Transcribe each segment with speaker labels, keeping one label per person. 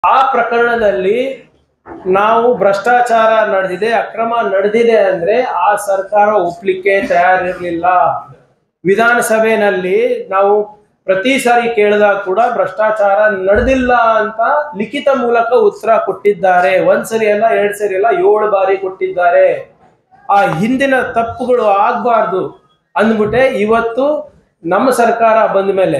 Speaker 1: ಆ ಪ್ರಕರಣದಲ್ಲಿ ನಾವು ಭ್ರಷ್ಟಾಚಾರ ನಡೆದಿದೆ ಅಕ್ರಮ ನಡೆದಿದೆ ಅಂದ್ರೆ ಆ ಸರ್ಕಾರ ಒಪ್ಲಿಕ್ಕೆ ತಯಾರಿರ್ಲಿಲ್ಲ ವಿಧಾನಸಭೆಯಲ್ಲಿ ನಾವು ಪ್ರತಿ ಸಾರಿ ಕೇಳಿದಾಗ ಕೂಡ ಭ್ರಷ್ಟಾಚಾರ ನಡೆದಿಲ್ಲ ಅಂತ ಲಿಖಿತ ಮೂಲಕ ಉತ್ತರ ಕೊಟ್ಟಿದ್ದಾರೆ ಒಂದ್ ಸರಿ ಅಲ್ಲ ಎರಡ್ ಸರಿ ಅಲ್ಲ ಏಳು ಬಾರಿ ಕೊಟ್ಟಿದ್ದಾರೆ ಆ ಹಿಂದಿನ ತಪ್ಪುಗಳು ಆಗ್ಬಾರ್ದು ಅಂದ್ಬಿಟ್ಟೆ ಇವತ್ತು ನಮ್ಮ ಸರ್ಕಾರ ಬಂದ ಮೇಲೆ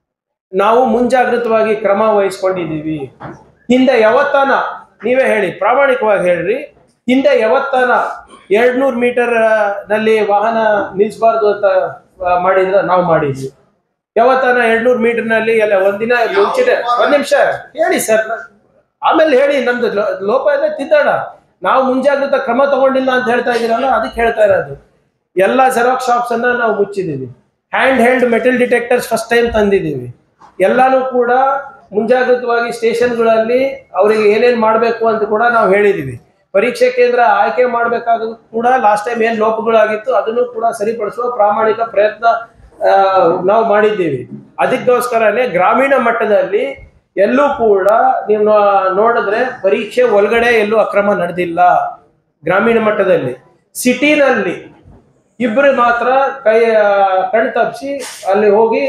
Speaker 1: ನಾವು ಮುಂಜಾಗ್ರತವಾಗಿ ಕ್ರಮ ವಹಿಸ್ಕೊಂಡಿದ್ದೀವಿ ಹಿಂದೆ ಯಾವತ್ತಾನ ನೀವೇ ಹೇಳಿ ಪ್ರಾಮಾಣಿಕವಾಗಿ ಹೇಳ್ರಿ ಹಿಂದೆ ಯಾವತ್ತಾನ ಎರಡ್ನೂರು ಮೀಟರ್ ನಲ್ಲಿ ವಾಹನ ನಿಲ್ಸಬಾರ್ದು ಅಂತ ಆ, ಮಾಡಿದ್ರ ನಾವು ಮಾಡಿದ್ವಿ ಯಾವತ್ತಾನ ಎರಡ್ನೂರು ಮೀಟರ್ ನಲ್ಲಿ ಎಲ್ಲ ಒಂದಿನ ಮುಂಚಿನ ಒಂದ್ ನಿಮಿಷ ಹೇಳಿ ಸರ್ ಆಮೇಲೆ ಹೇಳಿ ನಮ್ದು ಲೋ- ಲೋಪ ಇದೆ ತಿದ್ದೋಣ ನಾವು ಮುಂಜಾಗ್ರತಾ ಕ್ರಮ ತಗೊಂಡಿಲ್ಲ ಅಂತ ಹೇಳ್ತಾ ಇದೀರಲ್ಲ ಅದಕ್ಕೆ ಹೇಳ್ತಾ ಇರೋದು ಎಲ್ಲ ಜೆರಾಕ್ಸ್ ಶಾಪ್ಸ್ ಅನ್ನ ನಾವು ಮುಚ್ಚಿದೀವಿ hand held metal detectors first time ತಂದಿದ್ದೀವಿ ಎಲ್ಲಾನು ಕೂಡ ಮುಂಜಾಗ್ರತವಾಗಿ ಸ್ಟೇಷನ್ಗಳಲ್ಲಿ ಅವರಿಗೆ ಏನೇನ್ ಮಾಡಬೇಕು ಅಂತ ಕೂಡ ನಾವು ಹೇಳಿದೀವಿ ಪರೀಕ್ಷೆ ಕೇಂದ್ರ ಆಯ್ಕೆ ಮಾಡಬೇಕಾದ್ರೂ ಕೂಡ ಲಾಸ್ಟ್ ಟೈಮ್ ಏನ್ ಲೋಪಗಳಾಗಿತ್ತು ಅದನ್ನು ಕೂಡ ಸರಿಪಡಿಸುವ ಪ್ರಾಮಾಣಿಕ ಪ್ರಯತ್ನ ಆ, ನಾವು ಮಾಡಿದ್ದೀವಿ ಅದಕ್ಕೋಸ್ಕರನೇ ಗ್ರಾಮೀಣ ಮಟ್ಟದಲ್ಲಿ ಎಲ್ಲೂ ಕೂಡ ನೀವು ನೋ- ನೋಡಿದ್ರೆ ಪರೀಕ್ಷೆ ಒಳಗಡೆ ಎಲ್ಲೂ ಅಕ್ರಮ ನಡೆದಿಲ್ಲ ಗ್ರಾಮೀಣ ಮಟ್ಟದಲ್ಲಿ ಸಿಟಿನಲ್ಲಿ ಇಬ್ರು ಮಾತ್ರ ಕೈ ಕಣ್ ತಪ್ಪಿಸಿ ಅಲ್ಲಿ ಹೋಗಿ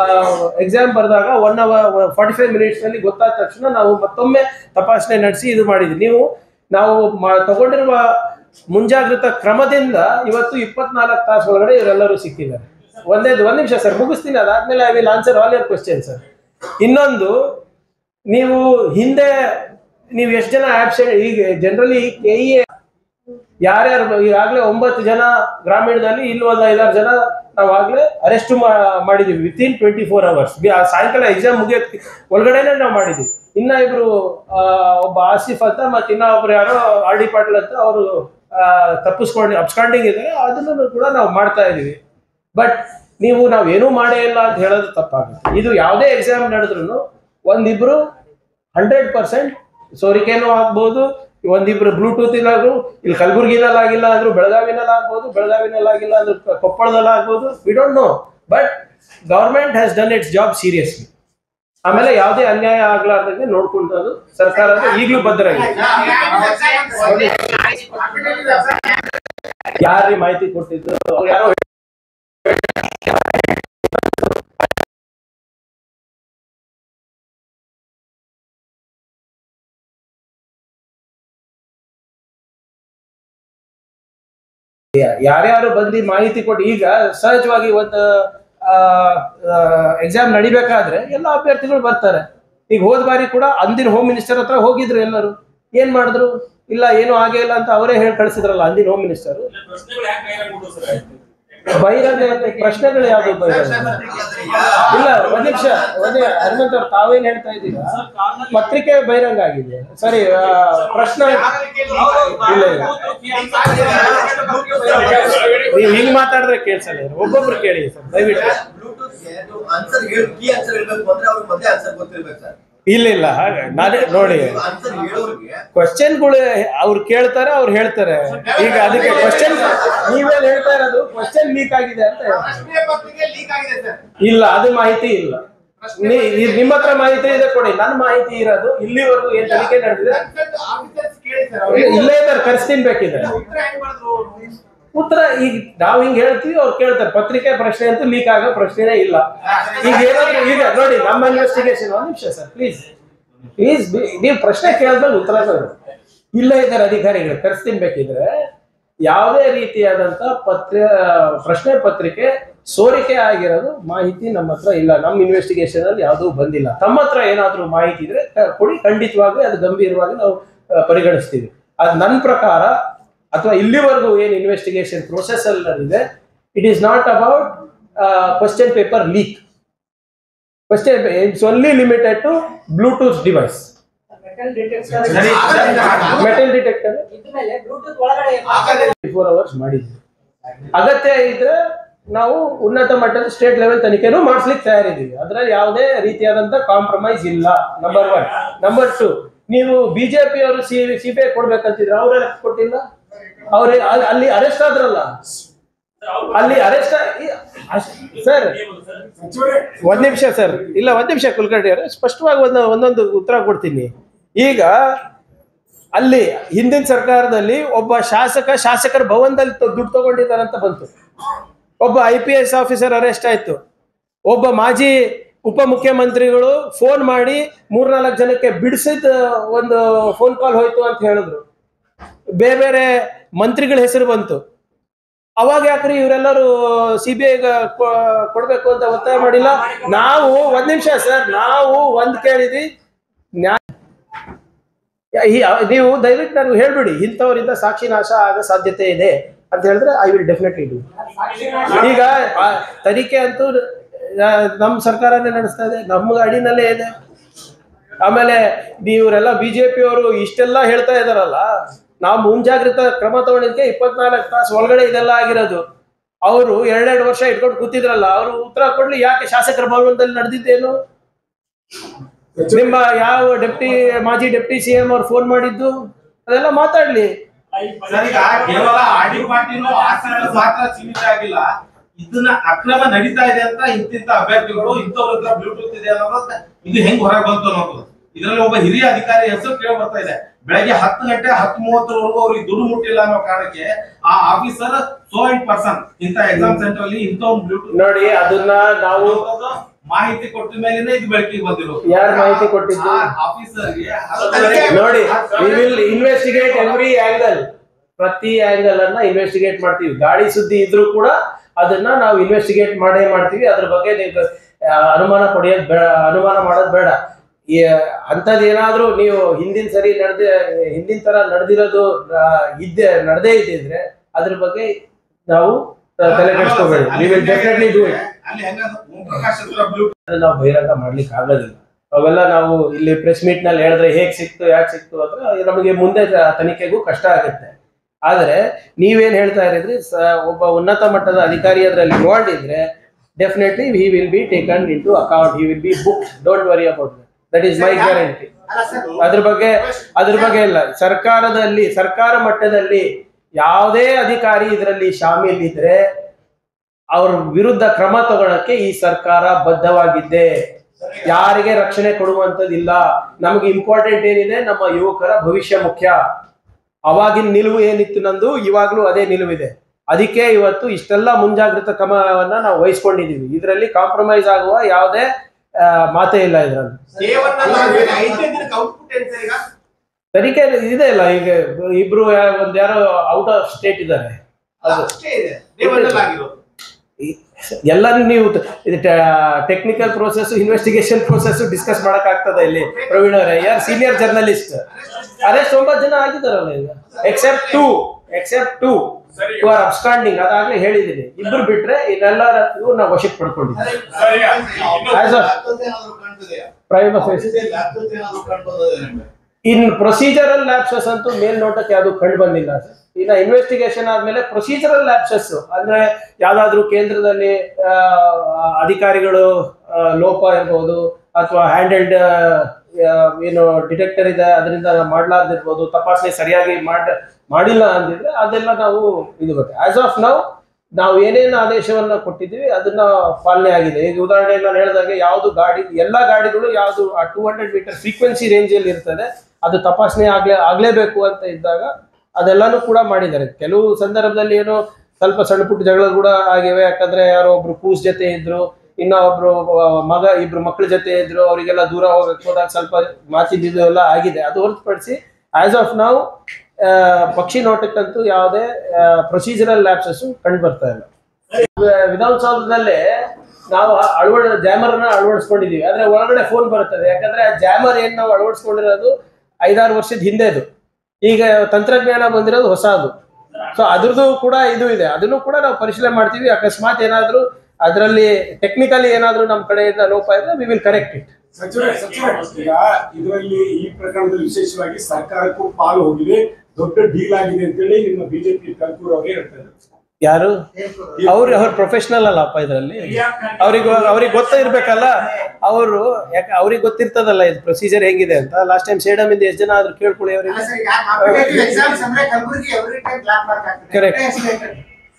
Speaker 1: ಎಕ್ಸಾಮ್ ಬರೆದಾಗ one hour forty five minutes ನಲ್ಲಿ ಗೊತ್ತಾದ ತಕ್ಷಣ ನಾವು ಮತ್ತೊಮ್ಮೆ ತಪಾಸಣೆ ನಡೆಸಿ ಇದು ಮಾಡಿದ್ವಿ ನೀವು ನಾವು ಮಾ- ತಗೊಂಡಿರುವ ಮುಂಜಾಗ್ರತಾ ಕ್ರಮದಿಂದ ಇವತ್ತು ಇಪ್ಪತ್ನಾಲ್ಕು ತಾಸು ಒಳಗಡೆ ಇವರೆಲ್ಲರೂ ಸಿಕ್ಕಿದ್ದಾರೆ ಒಂದೇ ಒಂದ್ ನಿಮಿಷ ಸರ್ ಮುಗಿಸ್ತೀನಿ ಅದಾದ್ಮೇಲೆ I will answer all your question sir ಇನ್ನೊಂದು ನೀವು ಹಿಂದೆ ನೀವು ಎಷ್ಟು ಜನ ಆಬ್ಸೆಂಟ್ ಈಗ ಜನರಲಿ ಕೆ ಇ ಯಾರ್ಯಾರು ಈಗಾಗಲೇ ಒಂಬತ್ತು ಜನ ಗ್ರಾಮೀಣದಲ್ಲಿ ಇಲ್ಲಿ ಒಂದು ಐದಾರು ಜನ ನಾವು ಆಗ್ಲೇ ಅರೆಸ್ಟ್ ಮಾಡಿದೀವಿ within twenty four hours ಸಾಯಂಕಾಲ ಎಕ್ಸಾಮ್ ಮುಗಿಯೋಕ್ ಒಳಗಡೆನೆ ನಾವು ಮಾಡಿದ್ವಿ ಇನ್ನ ಇಬ್ರು ಆ, ಒಬ್ಬ ಆಸಿಫ್ ಅಂತ ಮತ್ತೆ ಇನ್ನ ಒಬ್ರು ಯಾರೋ ಆರ್ ಡಿ ಪಾಟೀಲ್ ಅಂತ ಅವರು ತಪ್ಪಿಸ್ಕೊಂಡು ಅಬ್ಸ್ಕಾಂಡಿಂಗ್ ಇದ್ದಾರೆ ಅದನ್ನು ಕೂಡ ನಾವು ಮಾಡ್ತಾ ಇದೀವಿ ಬಟ್ ನೀವು ನಾವು ಏನೂ ಮಾಡೇ ಇಲ್ಲ ಅಂತ ಹೇಳೋದು ತಪ್ಪಾಗುತ್ತೆ ಇದು ಯಾವುದೇ ಎಕ್ಸಾಮ್ ನಡೆದ್ರು ಒಂದಿಬ್ರು ಹಂಡ್ರೆಡ್ ಪರ್ಸೆಂಟ್ ಸೋರಿಕೆನೂ ಆಗ್ಬೋದು ಒಂದಿಬ್ರು ಬ್ಲೂಟೂತ್ ಇಲ್ಲಾದ್ರು ಇಲ್ಲಿ ಕಲಬುರ್ಗಿನಲ್ಲಿ ಆಗಿಲ್ಲ ಅಂದ್ರು ಬೆಳಗಾವಿನಲ್ಲಿ ಆಗ್ಬೋದು ಬೆಳಗಾವಿನಲ್ಲಿ ಆಗಿಲ್ಲ ಅಂದ್ರು ಕ- ಕೊಪ್ಪಳದಲ್ಲಿ ಆಗ್ಬೋದು we don't know but government has done its job seriously ಆಮೇಲೆ ಯಾವುದೇ ಅನ್ಯಾಯ ಆಗ್ಲಾರ್ದಂಗೆ ನೋಡ್ಕೊಂಡದು ಸರ್ಕಾರ ಈಗಲೂ ಬದ್ಧರಾಗಿದೆ ಯಾರಿಗೆ ಮಾಹಿತಿ ಕೊಟ್ಟಿದ್ದು ಅವ್ರು ಯಾರೋ ಯಾರ್ಯಾರು ಬಂದು ಮಾಹಿತಿ ಕೊಟ್ಟು ಈಗ ಸಹಜವಾಗಿ ಒಂದು ಎಕ್ಸಾಮ್ ನಡಿಬೇಕಾದ್ರೆ ಎಲ್ಲ ಅಭ್ಯರ್ಥಿಗಳು ಬರ್ತಾರೆ ಈಗ ಹೋದ ಬಾರಿ ಕೂಡ ಅಂದಿನ ಹೋಮ್ ಮಿನಿಸ್ಟರ್ ಹತ್ರ ಹೋಗಿದ್ರು ಎಲ್ಲರೂ ಏನ್ ಮಾಡಿದ್ರು ಇಲ್ಲ ಏನು ಆಗೇ ಇಲ್ಲ ಅಂತ ಅವರೇ ಹೇಳಿ ಕಳಿಸಿದ್ರಲ್ಲ ಅಂದಿನ ಹೋಮ್ ಮಿನಿಸ್ಟರ್ ಬಹಿರಂಗ ಮತ್ತೆ ಪ್ರಶ್ನೆಗಳು ಯಾವ್ದು ಬಹಿರಂಗ ಇಲ್ಲ ಒಂದ್ ನಿಮಿಷ ಒಂದೇ ಹನುಮಂತ ಅವ್ರು ತಾವೇನ್ ಹೇಳ್ತಾ ಇದ್ದೀರಾ ಪತ್ರಿಕೆ ಬಹಿರಂಗ ಆಗಿದೆ ಸರಿ ಆ, ಪ್ರಶ್ನೆ ಇಲ್ಲ ಇಲ್ಲ ನೀವು ಹಿಂಗ್ ಮಾತಾಡಿದ್ರೆ ಕೇಳ್ಸಲ್ಲ ಇವ್ರು. ಒಬ್ಬೊಬ್ರು ಕೇಳಿ ಸರ್ ದಯವಿಟ್ಟು
Speaker 2: ಆನ್ಸರ್ ಕೀ ಆನ್ಸರ್ ಹೇಳ್ಬೇಕು ಅಂದ್ರೆ ಅವ್ರಿಗೆ ಮೊದಲೇ ಆನ್ಸರ್ ಗೊತ್ತಿರ್ಬೇಕು ಸರ್
Speaker 1: ಇಲ್ಲ ಇಲ್ಲ ಹಾಗೆ ನಾನೇ ನೋಡಿ
Speaker 2: ಆನ್ಸರ್ ಹೇಳೋರಿಗೆ
Speaker 1: ಕ್ವಶನ್ಗಳು ಅವ್ರು ಕೇಳ್ತಾರೆ ಅವ್ರು ಹೇಳ್ತಾರೆ ಈಗ ಅದಕ್ಕೆ ಕ್ವಶನ್ ನೀವೇನ್ ಹೇಳ್ತಾ ಇರೋದು ಕ್ವಶನ್ ಲೀಕ್ ಆಗಿದೆ ಅಂತ ಹೇಳ್ತಾರೆ.
Speaker 3: ಪ್ರಶ್ನೆ ಪತ್ರಿಕೆ ಲೀಕ್ ಆಗಿದೆ ಸರ್
Speaker 1: ಇಲ್ಲ ಅದು ಮಾಹಿತಿ ಇಲ್ಲ ನೀ- ಈ- ನಿಮ್ಮ ಹತ್ರ ಮಾಹಿತಿ ಇದೆ ಕೊಡಿ ನನ್ನ ಮಾಹಿತಿ ಇರೋದು ಇಲ್ಲಿವರೆಗೂ ಏನ್ ತನಿಖೆ ನಡೆದಿದೆ
Speaker 3: ಆಫೀಸರ್ಸ್ ಕೇಳಿ ಸರ್
Speaker 1: ಇಲ್ಲ- ಇಲ್ಲೇ ಇದ್ದಾರೆ ಕರೆಸ್ತೀನಿ ಬೇಕಿದೆ
Speaker 3: ಉತ್ತರ ಹೆಂಗ್ ಮಾಡಿದ್ರು
Speaker 1: ಉತ್ತರ ಈಗ ನಾವ್ ಹಿಂಗ್ ಹೇಳ್ತೀವಿ ಅವ್ರು ಕೇಳ್ತಾರೆ ಪತ್ರಿಕೆ ಪ್ರಶ್ನೆ ಅಂತೂ ಲೀಕ್ ಆಗೋ ಪ್ರಶ್ನೆನೇ ಇಲ್ಲ ಈಗ ಏನಾದ್ರು ಈಗ ನೋಡಿ ನಮ್ಮ ಇನ್ವೆಸ್ಟಿಗೇಷನ್ ಒಂದ್ ನಿಮಿಷ ಸರ್ ಪ್ಲೀಸ್ ಪ್ಲೀಸ್ ನೀವು ಪ್ರಶ್ನೆ ಕೇಳಿದ್ಮೇಲೆ ಉತ್ತರ ಕೊಡಿ ಇಲ್ಲೇ ಇದ್ದಾರೆ ಅಧಿಕಾರಿಗಳು ಕರೆಸ್ತೀನಿ ಬೇಕಿದ್ರೆ ಯಾವುದೇ ರೀತಿಯಾದಂತ ಪತ್ರ ಪ್ರಶ್ನೆ ಪತ್ರಿಕೆ ಸೋರಿಕೆ ಆಗಿರೋದು ಮಾಹಿತಿ ನಮ್ಮ ಹತ್ರ ಇಲ್ಲ ನಮ್ಮ ಇನ್ವೆಸ್ಟಿಗೇಷನ್ ಅಲ್ಲಿ ಯಾವುದೂ ಬಂದಿಲ್ಲ ತಮ್ಮ ಹತ್ರ ಏನಾದ್ರೂ ಮಾಹಿತಿ ಇದ್ರೆ ಕ- ಕೊಡಿ ಖಂಡಿತವಾಗಿ ಅದು ಗಂಭೀರವಾಗಿ ನಾವು ಆ, ಪರಿಗಣಿಸ್ತೀವಿ ಅದು ನನ್ನ ಪ್ರಕಾರ ಅಥವಾ ಇಲ್ಲಿವರೆಗೂ ಏನು ಇನ್ವೆಸ್ಟಿಗೇಷನ್ ಪ್ರೋಸೆಸ್ ಅಲ್ಲಿ ನಡೆದಿದೆ it is not about question paper leak question it's only limited to Bluetooth device metal detector
Speaker 4: ಇದ್ಮೇಲೆ ಬ್ಲೂಟೂತ್ ಒಳಗಡೆ
Speaker 1: ಫೋರ್ ಅವರ್ಸ್ ಮಾಡಿದ್ವಿ ಅಗತ್ಯ ಇದ್ರೆ ನಾವು ಉನ್ನತ ಮಟ್ಟದ ಸ್ಟೇಟ್ ಲೆವೆಲ್ ತನಿಖೆನೂ ಮಾಡಿಸ್ಲಿಕ್ಕೆ ತಯಾರಿದ್ದೀವಿ ಅದರಲ್ಲಿ ಯಾವುದೇ ರೀತಿಯಾದಂತ ಕಾಂಪ್ರಮೈಸ್ ಇಲ್ಲ ನಂಬರ್ ಒನ್ ನಂಬರ್ ಟು ನೀವು ಬಿಜೆಪಿ ಅವರು ಸಿ ಸಿಬಿಐ ಕೊಡ್ಬೇಕಂತಿದ್ರೆ ಅವರೇ ಕೊಟ್ಟಿಲ್ಲ ಅವ್ರೆ ಅಲ್- ಅಲ್ಲಿ ಅರೆಸ್ಟ್ ಆದ್ರಲ್ಲ ಅಲ್ಲಿ ಅರೆಸ್ಟ್ ಸರ್ ಒಂದ್ ನಿಮಿಷ ಸರ್ ಇಲ್ಲ ಒಂದ್ ನಿಮಿಷ ಕುಲಕರ್ಣಿ ಅವರು ಸ್ಪಷ್ಟವಾಗಿ ಒಂದು ಒಂದೊಂದು ಉತ್ತರ ಕೊಡ್ತೀನಿ ಈಗ ಅಲ್ಲಿ ಹಿಂದಿನ ಸರ್ಕಾರದಲ್ಲಿ ಒಬ್ಬ ಶಾಸಕ ಶಾಸಕರ ಭವನದಲ್ಲಿ ತ- ದುಡ್ಡು ತಗೊಂಡಿದ್ದಾರಂತ ಬಂತು ಒಬ್ಬ I P S officer arrest ಆಯ್ತು ಒಬ್ಬ ಮಾಜಿ ಉಪಮುಖ್ಯಮಂತ್ರಿಗಳು ಫೋನ್ ಮಾಡಿ ಮೂರ್ನಾಲ್ಕು ಜನಕ್ಕೆ ಬಿಡಿಸಿದ ಒಂದು ಫೋನ್ ಕಾಲ್ ಹೋಯ್ತು ಅಂತ ಹೇಳಿದ್ರು ಬೇರೆ ಬೇರೆ ಮಂತ್ರಿಗಳ ಹೆಸರು ಬಂತು ಅವಾಗ ಯಾಕ್ರಿ ಇವರೆಲ್ಲರೂ ಸಿ ಬಿ ಐ ಕೊಡ್ಬೇಕು ಅಂತ ಒತ್ತಾಯ ಮಾಡಿಲ್ಲ ನಾವು ಒಂದ್ ನಿಮಿಷ ಸರ್ ನಾವು ಒಂದ್ ಕೇಳಿದ್ವಿ ನ್ಯಾಯ ಈ- ನೀವು ದಯವಿಟ್ಟು ನನಗೆ ಹೇಳ್ಬಿಡಿ ಇಂಥವರಿಂದ ಸಾಕ್ಷಿ ನಾಶ ಆಗೋ ಸಾಧ್ಯತೆ ಇದೆ ಅಂತ ಹೇಳಿದ್ರೆ ಐ ವಿಲ್ ಡೆಫಿನೆಟ್ಲಿ ಡೂ ಈಗ ಆ ತನಿಖೆ ಅಂತೂ ಆ, ನಮ್ಮ ಸರ್ಕಾರನೇ ನಡೆಸ್ತಾ ಇದೆ ನಮ್ಮ ಅಡಿನಲ್ಲೇ ಇದೆ ಆಮೇಲೆ ನೀವರೆಲ್ಲ ಬಿಜೆಪಿ ಅವರು ಇಷ್ಟೆಲ್ಲ ಹೇಳ್ತಾ ಇದಾರಲ್ಲ ನಾವು ಮುಂಜಾಗ್ರತಾ ಕ್ರಮ ತಗೊಂಡಿದ್ಕೆ ಇಪ್ಪತ್ನಾಲ್ಕು ತಾಸು ಒಳಗಡೆ ಇದೆಲ್ಲ ಆಗಿರೋದು ಅವರು ಎರಡೆರಡು ವರ್ಷ ಇಟ್ಕೊಂಡು ಕೂತಿದ್ರಲ್ಲ ಅವರು ಉತ್ತರ ಕೊಡ್ಲಿ ಯಾಕೆ ಶಾಸಕರ ಭವನದಲ್ಲಿ ನಡೆದಿದ್ದೇನು ನಿಮ್ಮ ಯಾವ ಡೆಪ್ಟಿ ಮಾಜಿ ಡೆಪ್ಟಿ ಸಿ ಎಂ ಅವ್ರು ಫೋನ್ ಮಾಡಿದ್ದು ಅದೆಲ್ಲ ಮಾತಾಡ್ಲಿ
Speaker 3: ಸರ್ ಈಗ ಕೇವಲ ಆಡಿ ಪಾರ್ಟಿನೂ ಆಸನಗಳು ಮಾತ್ರ ಸೀಮಿತ ಆಗಿಲ್ಲ ಇದನ್ನ ಅಕ್ರಮ ನಡೀತಾ ಇದೆ ಅಂತ ಇಂತಿಂತ ಅಭ್ಯರ್ಥಿಗಳು ಇಂಥವ್ರ ಹತ್ರ ಬ್ಲೂಟೂತ್ ಇದೆ ಅನ್ನೋದು ಇದು ಹೆಂಗ್ ಹೊರಗೆ ಬಂತು ಅನ್ನೋದು ಇದರಲ್ಲಿ ಒಬ್ಬ ಹಿರಿಯ ಅಧಿಕಾರಿ ಹೆಸರು ಕೇಳಿ ಬರ್ತಾ ಇದೆ ಬೆಳಗ್ಗೆ ಹತ್ತು ಗಂಟೆ ಹತ್ತು ಮೂವತ್ತರವರೆಗೂ ಅವ್ರಿಗೆ ದುಡ್ಡು ಮುಟ್ಟಿಲ್ಲ ಅನ್ನೋ ಕಾರಣಕ್ಕೆ ಆ ಆಫೀಸರ್ ಸೋ ಇನ್ ಪರ್ಸನ್ ಇಂತ ಎಕ್ಸಾಮ್ ಸೆಂಟರ್ ಅಲ್ಲಿ ಇಂಥವ್ರು ಬ್ಲೂಟೂತ್
Speaker 1: ನೋಡಿ ಅದನ್ನ ನಾವು
Speaker 3: ಮಾಹಿತಿ ಕೊಟ್ಟ ಮೇಲೆನೆ ಇದು ಬೆಳಕಿಗೆ ಬಂದಿರೋದು
Speaker 1: ಯಾರ್ ಮಾಹಿತಿ ಕೊಟ್ಟಿದ್ದು?
Speaker 3: ಆಫೀಸರ್ಗೆ
Speaker 1: ನೋಡಿ we will investigate every angle ಪ್ರತಿ ಆಂಗಲ್ ಅನ್ನ ಇನ್ವೆಸ್ಟಿಗೇಟ್ ಮಾಡ್ತೀವಿ ಗಾಳಿ ಸುದ್ದಿ ಇದ್ರೂ ಕೂಡ ಅದನ್ನ ನಾವು ಇನ್ವೆಸ್ಟಿಗೇಟ್ ಮಾಡೇ ಮಾಡ್ತೀವಿ ಅದ್ರ ಬಗ್ಗೆ ನೀವು ಆ, ಅನುಮಾನ ಪಡೆಯೋದು ಬೇಡ ಅನುಮಾನ ಮಾಡೋದು ಬೇಡ ಈ ಅಂಥದ್ದು ಏನಾದ್ರೂ ನೀವು ಹಿಂದಿನ ಸರಿ ನಡೆದ ಹಿಂದಿನ ತರ ನಡೆದಿರೋದು ಇದ್ದೆ ನಡೆದೇ ಇದ್ದಿದ್ರೆ ಅದ್ರ ಬಗ್ಗೆ ನಾವು ತಲೆ ಕೆಡಿಸ್ಕೋಬೇಡಿ we will definitely do it
Speaker 3: ಅಲ್ಲಿ ಹೆಂಗ ಓಂ ಪ್ರಕಾಶ್ ಹತ್ರ ಬ್ಲೂಟೂತ್
Speaker 1: ಅದನ್ನ ನಾವು ಬಹಿರಂಗ ಮಾಡ್ಲಿಕ್ಕೆ ಆಗೋದಿಲ್ಲ ಅವೆಲ್ಲ ನಾವು ಇಲ್ಲಿ ಪ್ರೆಸ್ ಮೀಟ್ ನಲ್ಲಿ ಹೇಳಿದ್ರೆ ಹೇಗ್ ಸಿಕ್ತು ಯಾಕೆ ಸಿಕ್ತು ಅಂದ್ರೆ ನಮಗೆ ಮುಂದೆ ತ- ತನಿಖೆಗೂ ಕಷ್ಟ ಆಗುತ್ತೆ ಆದ್ರೆ ನೀವೇನ್ ಹೇಳ್ತಾ ಇರಿದ್ರಿ ಸ- ಒಬ್ಬ ಉನ್ನತ ಮಟ್ಟದ ಅಧಿಕಾರಿ ಅದರಲ್ಲಿ ಇನ್ವಾಲ್ವ್ ಇದ್ರೆ definitely he will be taken into account he will be book don't worry about that is my guarantee
Speaker 4: ಅಲ್ಲ ಸರ್
Speaker 1: ಅದ್ರ ಬಗ್ಗೆ ಅದ್ರ ಬಗ್ಗೆ ಇಲ್ಲ ಸರ್ಕಾರದಲ್ಲಿ ಸರ್ಕಾರ ಮಟ್ಟದಲ್ಲಿ ಯಾವುದೇ ಅಧಿಕಾರಿ ಇದರಲ್ಲಿ ಶಾಮೀಲ್ ಇದ್ರೆ ಅವ್ರ ವಿರುದ್ಧ ಕ್ರಮ ತಗೊಳಕ್ಕೆ ಈ ಸರ್ಕಾರ ಬದ್ಧವಾಗಿದ್ದೆ ಯಾರಿಗೆ ರಕ್ಷಣೆ ಕೊಡುವಂತದಿಲ್ಲ ನಮಗೆ ಇಂಪಾರ್ಟೆಂಟ್ ಏನಿದೆ ನಮ್ಮ ಯುವಕರ ಭವಿಷ್ಯ ಮುಖ್ಯ ಅವಾಗಿನ ನಿಲುವು ಏನಿತ್ತು ನಂದು ಇವಾಗ್ಲೂ ಅದೇ ನಿಲುವಿದೆ ಅದಕ್ಕೆ ಇವತ್ತು ಇಷ್ಟೆಲ್ಲ ಮುಂಜಾಗ್ರತಾ ಕ್ರಮವನ್ನ ನಾವು ವಹಿಸ್ಕೊಂಡಿದೀವಿ ಇದರಲ್ಲಿ ಕಾಂಪ್ರಮೈಸ್ ಆಗುವ ಯಾವುದೇ ಆ, ಮಾತೇ ಇಲ್ಲ ಇದರಲ್ಲಿ
Speaker 3: ಐದನೇ ದಿನಕ್ಕೆ ಔಟ್ಪುಟ್ ಏನ್ ಸರ್ ಈಗ
Speaker 1: ತನಿಖೆ ಇದೆ ಅಲ್ಲ ಈಗ ಇಬ್ರು ಯಾ- ಒಂದ್ ಯಾರೋ ಔಟ್ ಆಫ್ ಸ್ಟೇಟ್ ಇದ್ದಾರೆ ಅದು
Speaker 3: ಅಷ್ಟೇ ಇದೆ ದೇವರಲ್ಲಿ ಆಗಿರೋದು
Speaker 1: ಎಲ್ಲರೂ ನೀವು ತ- ಇದು technical process investigation process discuss ಮಾಡಕ್ ಆಗ್ತದ ಇಲ್ಲಿ ಪ್ರವೀಣ್ ಅವರೇ ಯಾರು ಸೀನಿಯರ್ ಜರ್ನಲಿಸ್ಟ್ ಅರೆಸ್ಟ್ ಒಂಬತ್ತು ಜನ ಆಗಿದಾರಲ್ಲ ಈಗ except two except two you are absconding ಅದಾಗ್ಲೇ ಹೇಳಿದೀನಿ ಇಬ್ರು ಬಿಟ್ರೆ ಇನ್ನೆಲ್ಲರ ಇವ್ರನ್ನ ವಶಕ್ಕೆ ಪಡ್ಕೊಂಡಿದ್ದೀನಿ As of- prime in procedural lapses ಅಂತೂ ಮೇಲ್ನೋಟಕ್ಕೆ ಯಾವುದು ಕಂಡು ಬಂದಿಲ್ಲ ಸರ್ ಇನ್ನ ಇನ್ವೆಸ್ಟಿಗೇಷನ್ ಆದ್ಮೇಲೆ ಪ್ರೊಸೀಜರಲ್ ಲ್ಯಾಪ್ಸಸ್ ಅಂದ್ರೆ ಯಾವ್ದಾದ್ರು ಕೇಂದ್ರದಲ್ಲಿ ಆ, ಅಧಿಕಾರಿಗಳು ಆ, ಲೋಪ ಇರ್ಬೋದು ಅಥವಾ ಹ್ಯಾಂಡೆಲ್ಡ್ ಏನು ಡಿಟೆಕ್ಟರ್ ಇದೆ ಅದರಿಂದ ಮಾಡ್ಲಾರ್ದಿರ್ಬೋದು ತಪಾಸಣೆ ಸರಿಯಾಗಿ ಮಾಡ್ ಮಾಡಿಲ್ಲ ಅಂದಿದ್ರೆ ಅದೆಲ್ಲ ನಾವು ಇದು ಬರುತ್ತೆ ಆಸ್ ಆಫ್ ನಾವು ನಾವು ಏನೇನು ಆದೇಶವನ್ನ ಕೊಟ್ಟಿದ್ದೀವಿ ಅದನ್ನ ಪಾಲನೆ ಆಗಿದೆ ಈಗ ಉದಾಹರಣೆಗೆ ನಾನು ಹೇಳಿದಾಗೆ ಯಾವುದು ಗಾಡಿ ಎಲ್ಲ ಗಾಡಿಗಳು ಯಾವುದು ಆ ಟೂ ಹಂಡ್ರೆಡ್ ಮೀಟರ್ ಫ್ರೀಕ್ವೆನ್ಸಿ ರೇಂಜಲ್ಲಿ ಇರ್ತದೆ ಅದು ತಪಾಸಣೆ ಆಗ್ಲೇ ಆಗ್ಲೇಬೇಕು ಅಂತ ಇದ್ದಾಗ ಅದೆಲ್ಲಾನು ಕೂಡ ಮಾಡಿದ್ದಾರೆ ಕೆಲವು ಸಂದರ್ಭದಲ್ಲಿ ಏನೋ ಸ್ವಲ್ಪ ಸಣ್ಣ ಪುಟ್ಟ ಜಗಳ ಕೂಡ ಆಗಿವೆ ಯಾಕಂದ್ರೆ ಯಾರೋ ಒಬ್ರು ಕೂಸ್ ಜೊತೆ ಇದ್ರು ಇನ್ನ ಒಬ್ರು ಆ, ಮಗ ಇಬ್ರು ಮಕ್ಕಳ ಜೊತೆ ಇದ್ರು ಅವರಿಗೆಲ್ಲ ದೂರ ಹೋಗಕ್ಕೆ ಹೋದಾಗ ಸ್ವಲ್ಪ ಮಾತಿದ್ದು ಎಲ್ಲ ಆಗಿದೆ ಅದು ಹೊರತುಪಡಿಸಿ ಆಸ್ ಆಫ್ ನಾವು ಪಕ್ಷಿ ನೋಟಕ್ಕಂತೂ ಯಾವುದೇ ಪ್ರೊಸೀಜರಲ್ ಲ್ಯಾಪ್ಸಸ್ ಕಂಡು ಬರ್ತಾ ಇಲ್ಲ ವಿ- ವಿಧಾನಸೌಧದಲ್ಲೇ ನಾವು ಅಳವಡ ಜಾಮರ್ನ ಅಳವಡಿಸ್ಕೊಂಡಿದೀವಿ ಆದ್ರೆ ಒಳಗಡೆ ಫೋನ್ ಬರುತ್ತದೆ ಯಾಕಂದ್ರೆ ಆ ಜಾಮರ್ ಏನ್ ನಾವು ಅಳವಡಿಸ್ಕೊಂಡಿರೋದು ಐದಾರು ವರ್ಷದ ಹಿಂದೆದು ಈಗ ತಂತ್ರಜ್ಞಾನ ಬಂದಿರೋದು ಹೊಸದು ಸೊ ಅದ್ರದ್ದು ಕೂಡ ಇದು ಇದೆ ಅದನ್ನು ಕೂಡ ನಾವು ಪರಿಶೀಲನೆ ಮಾಡ್ತೀವಿ ಅಕಸ್ಮಾತ್ ಏನಾದ್ರೂ ಅದರಲ್ಲಿ ಟೆಕ್ನಿಕಲಿ ಏನಾದ್ರೂ ನಮ್ಮ ಕಡೆಯಿಂದ ಲೋಪ ಇದ್ರೆ ವಿ ವಿಲ್ ಕರೆಕ್ಟ್ ಇಟ್
Speaker 5: ಸಚಿವರೇ ಸಚಿವರೇ ಈಗ ಇದರಲ್ಲಿ ಈ ಪ್ರಕರಣದಲ್ಲಿ ವಿಶೇಷವಾಗಿ ಸರ್ಕಾರಕ್ಕೂ ಪಾಲು ಹೋಗಿದೆ ದೊಡ್ಡ ಡೀಲ್ ಆಗಿದೆ ಅಂತೇಳಿ ನಿಮ್ಮ ಬಿಜೆಪಿ ಕಲ್ಪೂರ್ ಅವರೇ ಹೇಳ್ತಾರೆ
Speaker 1: ಯಾರು ಅವ್ರು ಅವ್ರ ಪ್ರೊಫೆಷನಲ್ ಅಲ್ಲಪ್ಪ ಇದರಲ್ಲಿ ಅವ್ರಿಗೆ ಅವ್ರಿಗೆ ಗೊತ್ತ ಇರ್ಬೇಕಲ್ಲ ಅವರು ಯಾಕೆ ಅವ್ರಿಗೆ ಗೊತ್ತಿರ್ತದಲ್ಲ ಇದು ಪ್ರೊಸೀಜರ್ ಹೆಂಗಿದೆ ಅಂತ ಲಾಸ್ಟ್ ಟೈಮ್ ಸೇಡಮ್ ಇಂದ ಎಷ್ಟು ಜನ ಆದ್ರೂ ಕೇಳ್ಕೊಳ್ಳಿ
Speaker 4: ಅಲ್ಲ
Speaker 1: ಅವರಿಗೆ
Speaker 4: ಸರ್ ಈಗ ಕಾಂಪಿಟೇಟಿವ್ ಎಕ್ಸಾಮ್ಸ್ ಅಂದ್ರೆ Kalaburagi every time black mark ಆಗ್ತದೆ
Speaker 1: Correct.
Speaker 4: Escalated.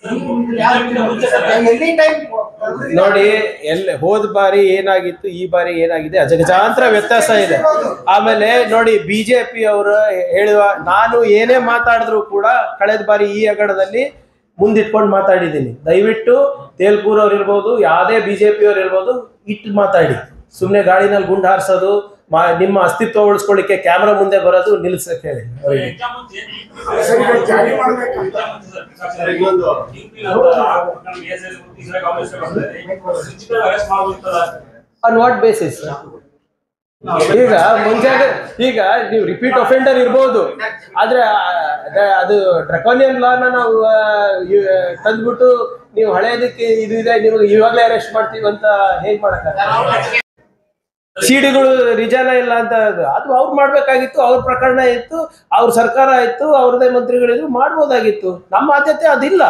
Speaker 4: ಎನಿ ಟೈಮ್
Speaker 1: ನೋಡಿ ಎಲ್ಲಿ ಹೋದ ಬಾರಿ ಏನಾಗಿತ್ತು ಈ ಬಾರಿ ಏನಾಗಿದೆ ಅಜಗಜಾಂತರ ವ್ಯತ್ಯಾಸ ಇದೆ ಆಮೇಲೆ ನೋಡಿ ಬಿಜೆಪಿ ಅವರು ಹೇಳುವ ನಾನು ಏನೇ ಮಾತಾಡಿದ್ರು ಕೂಡ ಕಳೆದ ಬಾರಿ ಈ ಅಗಡದಲ್ಲಿ ಮುಂದಿಟ್ಕೊಂಡು ಮಾತಾಡಿದ್ದೀನಿ ದಯವಿಟ್ಟು ತೇಲ್ಕೂರ್ ಅವ್ರು ಇರ್ಬೋದು ಯಾವುದೇ ಬಿಜೆಪಿ ಅವ್ರು ಇರ್ಬೋದು ಇಟ್ಟು ಮಾತಾಡಿ ಸುಮ್ಮನೆ ಗಾಡಿನಲ್ಲಿ ಗುಂಡು ಹಾರಿಸೋದು ಮಾ ನಿಮ್ಮ ಅಸ್ತಿತ್ವ ಉಳಿಸ್ಕೊಳ್ಳಿಕ್ಕೆ ಕ್ಯಾಮ್ರಾ ಮುಂದೆ ಬರೋದು ನಿಲ್ಸಕ್ಕೆ ಹೇಳಿ ಅವ್ರಿಗೆ.
Speaker 5: ಸರ್, ಈಗ ಜಾರಿ ಮಾಡ್ಬೇಕಂತ
Speaker 1: ಆನ್ ವಾಟ್ ಬೇಸಿಸ್ ಈಗ ಮುಂಜಾನೆ ಈಗ ನೀವು ರಿಪೀಟ್ ಒಫೆಂಡರ್ ಇರ್ಬೋದು ಆದ್ರೆ ಆ, ಅದ- ಅದು ಡ್ರಕೋನಿಯನ್ ಲಾನ ನಾವು ಆ, ಇವ್- ತಂದ್ಬಿಟ್ಟು ನೀವು ಹಳೇದಕ್ಕೆ ಇದು ಇದೆ ನಿಮಗೆ ಇವಾಗಲೇ ಅರೆಸ್ಟ್ ಮಾಡ್ತೀವಿ ಅಂತ ಹೇಗ್ ಮಾಡಕ್ಕಾಗಲ್ಲ ಸಿಡಿಗಳು ನಿಜಾನ ಇಲ್ಲ ಅಂತ ಅದು ಅದು ಅವ್ರು ಮಾಡ್ಬೇಕಾಗಿತ್ತು ಅವ್ರ ಪ್ರಕರಣ ಇತ್ತು ಅವ್ರ ಸರ್ಕಾರ ಇತ್ತು ಅವ್ರದೇ ಮಂತ್ರಿಗಳಿದ್ರು ಮಾಡ್ಬೋದಾಗಿತ್ತು ನಮ್ಮ ಆದ್ಯತೆ ಅದಿಲ್ಲ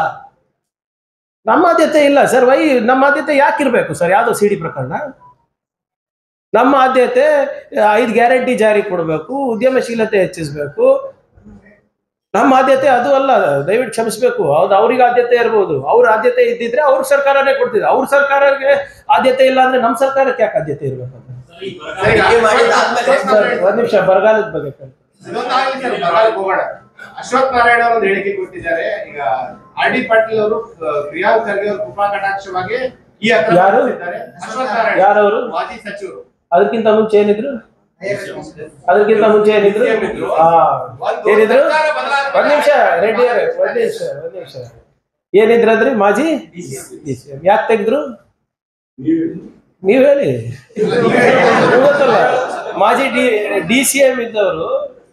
Speaker 1: ನಮ್ಮ ಆದ್ಯತೆ ಇಲ್ಲ ಸರ್ ವೈ ನಮ್ಮ ಆದ್ಯತೆ ಯಾಕಿರ್ಬೇಕು ಸರ್ ಯಾವ್ದೋ ಸಿಡಿ ಪ್ರಕರಣ ನಮ್ಮ ಆದ್ಯತೆ ಐದು ಗ್ಯಾರಂಟಿ ಜಾರಿ ಕೊಡಬೇಕು ಉದ್ಯಮಶೀಲತೆ ಹೆಚ್ಚಿಸಬೇಕು ನಮ್ಮ ಆದ್ಯತೆ ಅದು ಅಲ್ಲ ದಯವಿಟ್ಟು ಕ್ಷಮಿಸ್ಬೇಕು ಹೌದು ಅವ್ರಿಗೆ ಆದ್ಯತೆ ಇರ್ಬೋದು ಅವ್ರ ಆದ್ಯತೆ ಇದ್ದಿದ್ರೆ ಅವ್ರ ಸರ್ಕಾರನೇ ಕೊಡ್ತಿದ್ರು ಅವ್ರ ಸರ್ಕಾರಕ್ಕೆ ಆದ್ಯತೆ ಇಲ್ಲ ಅಂದ್ರೆ ನಮ್ಮ ಸರ್ಕಾರಕ್ಕೆ ಯಾಕೆ ಆದ್ಯತೆ ಇರ್ಬೇಕು
Speaker 2: ತನಿಖೆ ಮಾಡಿದ್ದಾದ್ಮೇಲೆ
Speaker 1: ಸರ್ ಒಂದ್ ನಿಮಿಷ ಬರಗಾಲದ ಬಗ್ಗೆ ಕೇಳಿ.
Speaker 6: ಇದೊಂದಾಗಲಿ ಸರ್ ಬರಗಾಲಕ್ಕೆ ಹೋಗೋಣ ಅಶ್ವಥ್ ನಾರಾಯಣ ಅವರು ಒಂದು ಹೇಳಿಕೆ ಕೊಟ್ಟಿದ್ದಾರೆ ಈಗ ಆರ್ ಡಿ ಪಾಟೀಲ್ ಅವರು ಅಹ್, ಪ್ರಿಯಾಂಕ್ ಖರ್ಗೆ ಅವರು ಕೃಪಾ ಕಟಾಕ್ಷವಾಗಿ ಈ ಅಕ್ರಮ
Speaker 1: ಯಾರು?
Speaker 6: ಮಾಡಿದ್ದಾರೆ. ಅಶ್ವಥ್ ನಾರಾಯಣ
Speaker 1: ಯಾರವರು
Speaker 6: ಮಾಜಿ ಸಚಿವರು
Speaker 1: ಅದಕ್ಕಿಂತ ಮುಂಚೆ ಏನಿದ್ರು ಅದಕ್ಕಿಂತ ಮುಂಚೆ ಏನಿದ್ರು
Speaker 6: ಏನಿದ್ರು?
Speaker 1: ಆ,
Speaker 6: ಒಂದು
Speaker 1: ಏನಿದ್ರು
Speaker 6: ಸರ್ಕಾರ ಬದಲಾವಣೆ
Speaker 1: ಒಂದ್ ನಿಮಿಷ ರೆಡ್ಡಿ ಅವರೇ ಒಂದ್ ನಿಮಿಷ ಒಂದ್ ನಿಮಿಷ ಏನಿದ್ರಂದ್ರಿ ಮಾಜಿ ಯಾಕೆ ತೆಗೆದ್ರು ನೀವ್ ಹೇಳಿ ನಿಮ್ಗ್ ಗೊತ್ತಲ್ಲ ಮಾಜಿ ಡಿ ಡಿ ಸಿ ಎಂ ಇದ್ದವರು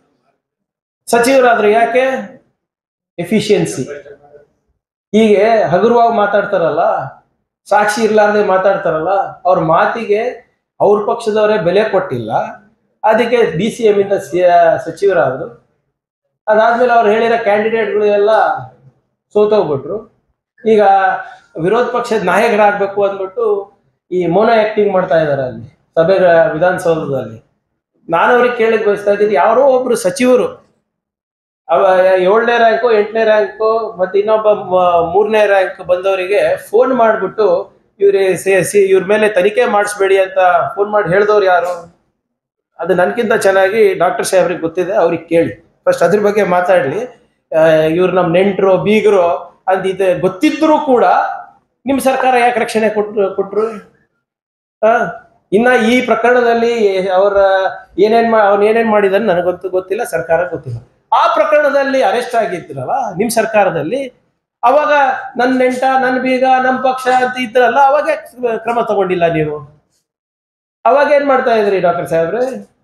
Speaker 1: ಸಚಿವರಾದ್ರು ಯಾಕೆ ಎಫಿಷಿಯನ್ಸಿ ಹೀಗೆ ಹಗುರವಾಗಿ ಮಾತಾಡ್ತಾರಲ್ಲ ಸಾಕ್ಷಿ ಇರ್ಲಾರ್ದೆ ಮಾತಾಡ್ತಾರಲ್ಲ ಅವ್ರ ಮಾತಿಗೆ ಅವ್ರ ಪಕ್ಷದವರೇ ಬೆಲೆ ಕೊಟ್ಟಿಲ್ಲ ಅದಕ್ಕೆ ಡಿ ಸಿ ಎಂ ಇಂದ ಸಚಿವರಾದ್ರು ಅದಾದ್ಮೇಲೆ ಅವ್ರು ಹೇಳಿರೋ ಕ್ಯಾಂಡಿಡೇಟ್ಗಳು ಎಲ್ಲ ಸೋತೋಗ್ಬಿಟ್ರು ಈಗ ವಿರೋಧ ಪಕ್ಷದ ನಾಯಕರಾಗಬೇಕು ಅಂದ್ಬಿಟ್ಟು ಈ ಮೋನೋ ಆಕ್ಟಿಂಗ್ ಮಾಡ್ತಾ ಇದ್ದಾರೆ ಅಲ್ಲಿ ಸಭೆ ವಿಧಾನಸೌಧದಲ್ಲಿ ನಾನು ಅವ್ರಿಗೆ ಕೇಳಿಕ್ ಬಯಸ್ತಾ ಇದ್ದೀನಿ ಯಾರೋ ಒಬ್ರು ಸಚಿವರು ಅವ ಏಳನೇ ರ್ಯಾಂಕು ಎಂಟನೇ ರ್ಯಾಂಕು ಮತ್ತೆ ಇನ್ನೊಬ್ಬ ಮ- ಮೂರನೇ ರ್ಯಾಂಕ್ ಬಂದವರಿಗೆ ಫೋನ್ ಮಾಡಿಬಿಟ್ಟು ಇವ್ರ ಇವ್ರ ಮೇಲೆ ತನಿಖೆ ಮಾಡಿಸ್ಬೇಡಿ ಅಂತ ಫೋನ್ ಮಾಡಿ ಹೇಳಿದವ್ರು ಯಾರು ಅದು ನನ್ಕಿಂತ ಚೆನ್ನಾಗಿ ಡಾಕ್ಟರ್ ಸಾಹೇಬ್ರಿಗೆ ಗೊತ್ತಿದೆ ಅವ್ರಿಗೆ ಕೇಳಿ ಫಸ್ಟ್ ಅದ್ರ ಬಗ್ಗೆ ಮಾತಾಡ್ಲಿ ಇವ್ರು ನಮ್ಮ ನೆಂಟರು ಬೀಗರು ಅಂತ ಇದೆ ಗೊತ್ತಿದ್ರು ಕೂಡ ನಿಮ್ಮ ಸರ್ಕಾರ ಯಾಕೆ ರಕ್ಷಣೆ ಕೊಟ್ರು ಕೊಟ್ರು ಆ? ಇನ್ನ ಈ ಪ್ರಕರಣದಲ್ಲಿ ಅವರ ಏನೇನ್ ಮಾ ಅವ್ನು ಏನೇನ್ ಮಾಡಿದಾರೆ ನನಗಂತೂ ಗೊತ್ತಿಲ್ಲ ಸರ್ಕಾರ ಗೊತ್ತಿಲ್ಲ ಆ ಪ್ರಕರಣದಲ್ಲಿ ಅರೆಸ್ಟ್ ಆಗಿದ್ರಲ್ಲ ನಿಮ್ ಸರ್ಕಾರದಲ್ಲಿ ಅವಾಗ ನನ್ನ ನೆಂಟ ನನ್ನ ಬೀಗ ನಮ್ಮ ಪಕ್ಷ ಅಂತ ಇದ್ರಲ್ಲ ಅವಾಗ ಯಾಕ್ ಕ್ರಮ ತಗೊಂಡಿಲ್ಲ ನೀವು ಅವಾಗ ಏನ್ ಮಾಡ್ತಾ ಇದ್ರಿ ಡಾಕ್ಟರ್ ಸಾಹೇಬ್ರೆ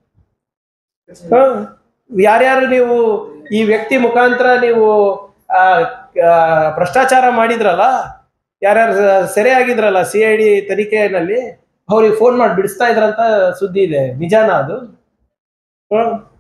Speaker 1: ಹ? ಯಾರ್ಯಾರು ನೀವು ಈ ವ್ಯಕ್ತಿ ಮುಖಾಂತರ ನೀವು ಆ, ಆ, ಭ್ರಷ್ಟಾಚಾರ ಮಾಡಿದ್ರಲ್ಲ ಯಾರ್ಯಾರು ಸೆರೆ ಆಗಿದ್ರಲ್ಲ ಸಿ ಐ ಡಿ ತನಿಖೆಯಲ್ಲಿ ಅವ್ರಿಗೆ ಫೋನ್ ಮಾಡಿ ಬಿಡಿಸ್ತಾ ಇದ್ರಂತ ಸುದ್ದಿ ಇದೆ ನಿಜಾನ ಅದು ಹ?